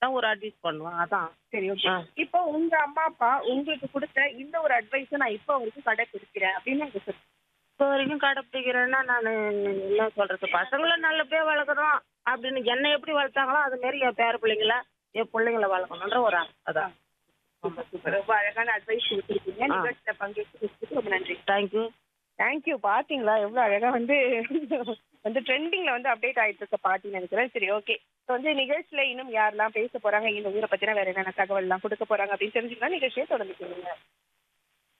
தான் ஒரு அட்வைஸ் பண்ணுவேன் அதான் சரி ஓகே ஆ. இப்போ உங்க அம்மா அப்பா உங்களுக்கு கொடுத்த இந்த ஒரு அட்வைஸ் நான் இப்போ வரைக்கும் கடைபிடிக்கிறேன் அப்படின்னு எனக்கு சொல்லு இப்போ வரைக்கும் கடைப்பிடிக்கிறேன்னா நான் என்ன சொல்றது பசங்களை நல்லபடியா வளர்க்குறோம் அப்படின்னு என்னை எப்படி வளர்த்தாங்களோ அது மாரி என் பேர பிள்ளைங்கள என் பிள்ளைங்கள வளர்க்கணுன்ற ஒரு ஆசை அதான் சூப்பர் சூப்பர் ரொம்ப அழகான அட்வைஸ் கொடுத்துருக்கீங்க ஆ. நிகழ்ச்சியில பங்கேற்று ரொம்ப நன்றி தேங்க்யூ தேங்க்யூ பாத்தீங்களா எவ்வளவு அழகா வந்து வந்து ட்ரெண்டிங்ல வந்து அப்டேட் ஆயிட்டு இருக்க பாட்டின்னு நினைக்கிறேன் சரி ஓகே இப்போ வந்து நிகழ்ச்சியில இன்னும் யாரெல்லாம் பேச போறாங்க இந்த ஊரை பத்தின வேற என்னென்ன தகவல் எல்லாம் கொடுக்க போறாங்க அப்படின்னு தெரிஞ்சுக்கலாம் நிகழ்ச்சியை தொடர்ந்து கேளுங்க